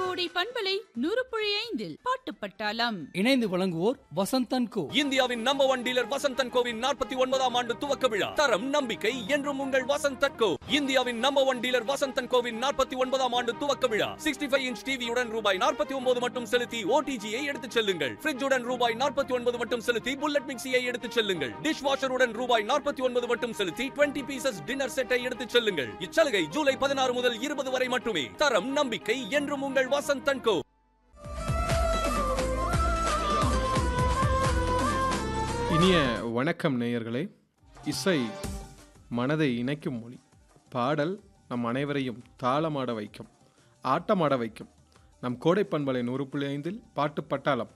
கோடை பண்பலை நூறு புள்ளி ஐந்தில் பாட்டு பட்டாளம் இணைந்து வழங்குவோர் வசந்தன் கோ இந்தியாவின் நம்பர் ஒன் டீலர் வசந்தன் கோவின் நாற்பத்தி ஒன்பதாம் ஆண்டு துவக்க விழா தரம் நம்பிக்கை என்றும் உங்கள் வசந்தன் கோ இந்தியாவின் நம்பர் ஒன் டீலர் வசந்தன் கோவின் நாற்பத்தி ஒன்பதாம் ஆண்டு துவக்க விழா சிக்ஸ்டி ஃபைவ் இன்ச் டிவியுடன் ரூபாய் நாற்பத்தி ஒன்பது மட்டும் செலுத்தி ஓடிஜியை எடுத்துச் செல்லுங்கள் ஃபிரிட்ஜுடன் ரூபாய் நாற்பத்தி ஒன்பது மட்டும் செலுத்தி புல்லட் மிக்சியை எடுத்துச் செல்லுங்கள் டிஷ் வாஷருடன் ரூபாய் நாற்பத்தி ஒன்பது மட்டும் செலுத்தி டுவெண்ட்டி பீசஸ் டின்னர் செட்டை எடுத்துச் செல்லுங்கள் இச்சலுகை ஜூலை பதினாறு முதல் இருபது வரை மட்டுமே தரம் நம்பிக்கை என்றும் உங்கள் வசந்தன் கோ இனிய வணக்கம் நேயர்களே இசை மனதை இணைக்கும் மொழி பாடல் நம் அனைவரையும் தாளமாட வைக்கும் ஆட்டமாட வைக்கும் நம் கோடை பண்பலை நூறு புள்ளி ஐந்தில் பாட்டு பட்டாளம்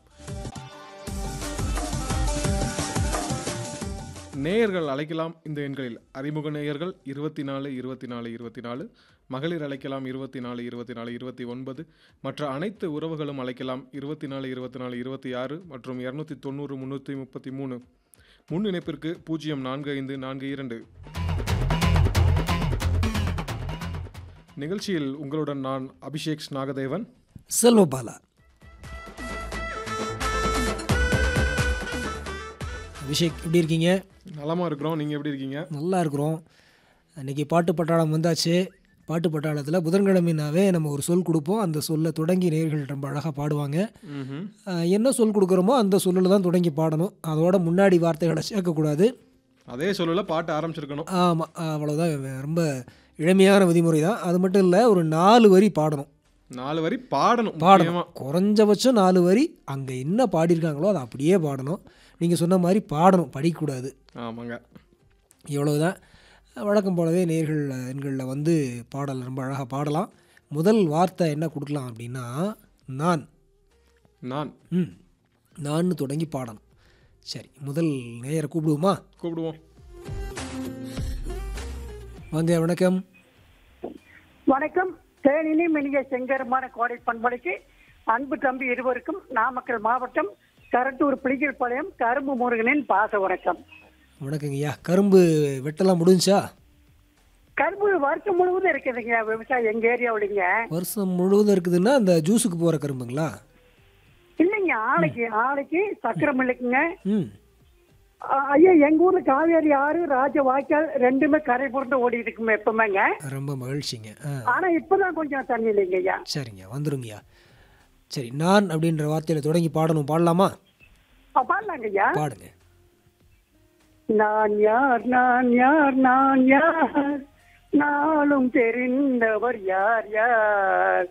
நேயர்கள் அழைக்கலாம் இந்த எண்களில் அறிமுக நேயர்கள் இருபத்தி நாலு இருபத்தி நாலு இருபத்தி நாலு மகளிர் அழைக்கலாம் இருபத்தி நாலு இருபத்தி நாலு இருபத்தி ஒன்பது மற்ற அனைத்து உறவுகளும் அழைக்கலாம் இருபத்தி நாலு இருபத்தி நாலு இருபத்தி ஆறு மற்றும் இரநூத்தி தொண்ணூறு முந்நூற்றி முப்பத்தி மூணு முன் இணைப்பிற்கு பூஜ்ஜியம் நான்கு ஐந்து நான்கு இரண்டு நிகழ்ச்சியில் உங்களுடன் நான் அபிஷேக் நாகதேவன் செல்வபாலா அபிஷேக் எப்படி இருக்கீங்க நலமாக இருக்கிறோம் நீங்கள் எப்படி இருக்கீங்க நல்லா இருக்கிறோம் அன்றைக்கி பாட்டு பட்டாளம் வந்தாச்சு பாட்டு பட்டாளத்தில் புதன்கிழமைனாவே நம்ம ஒரு சொல் கொடுப்போம் அந்த சொல்லை தொடங்கி நேர்கள் ரொம்ப அழகாக பாடுவாங்க ம்ஹும். அஹ், என்ன சொல் கொடுக்குறோமோ அந்த சொல்லில் தான் தொடங்கி பாடணும் அதோட முன்னாடி வார்த்தைகளை சேர்க்கக்கூடாது அதே சொல்லல பாட்டு ஆரம்பிச்சிருக்கணும் ஆமாம் அவ்வளோதான் ரொம்ப இளமையான விதிமுறை தான் அது மட்டும் இல்லை ஒரு நாலு வரி பாடணும் நாலு வரி பாடணும் பாடணும் முக்கியமா. குறைஞ்சபட்சம் நாலு வரி அங்கே என்ன பாடியிருக்காங்களோ அதை அப்படியே பாடணும் நீங்கள் சொன்ன மாதிரி பாடணும் படிக்கக்கூடாது ஆமாங்க இவ்வளவுதான் வழக்கம் போலவே நேர்கள் எண்களில் வந்து பாடல் ரொம்ப அழகாக பாடலாம் முதல் வார்த்தை என்ன கொடுக்கலாம் அப்படின்னா நான் நான் ம் நான் தொடங்கி பாடணும் சரி முதல் நேயரை கூப்பிடுவோமா கூப்பிடுவோம் வாங்க வணக்கம் வணக்கம் தேனினி மினிய செங்கரமான கோடை பண்பலைக்கு அன்பு தம்பி இருவருக்கும் நாமக்கல் மாவட்டம் கரட்டூர் பிளிகல்பாளையம் கரும்பு முருகனின் பாச வணக்கம் வணக்கங்க ஐயா கரும்பு வெட்டலாம் முடிஞ்சா கரும்பு வருஷம் முழுவதும் இருக்குதுங்க விவசாயம் எங்க ஏரியாவிலிங்க வருஷம் முழுவதும் இருக்குதுன்னா அந்த ஜூஸுக்கு போகிற கரும்புங்களா இல்லைங்க ஆலைக்கு ஆலைக்கு சக்கரம் இல்லைக்குங்க ம் ஆ, ஐயா எங்க ஊர்ல காவேரி ஆறு ராஜ வாய்க்கால் ரெண்டுமே கரை புரண்டு ஓடி இருக்குமே எப்பவுமேங்க ரொம்ப மகிழ்ச்சிங்க ஆ ஆனா இப்பதான் கொஞ்சம் தண்ணி இல்லைங்க ஐயா சரிங்க வந்துருங்கய்யா சரி நான் அப்படின்ற வார்த்தையில் தொடங்கி பாடணும் பாடலாமா ஆ, பாடலாங்க ஐயா பாடுங்க நான் யார் நான் யார் நான் யார் நாளும் தெரிந்தவர் யார் யார்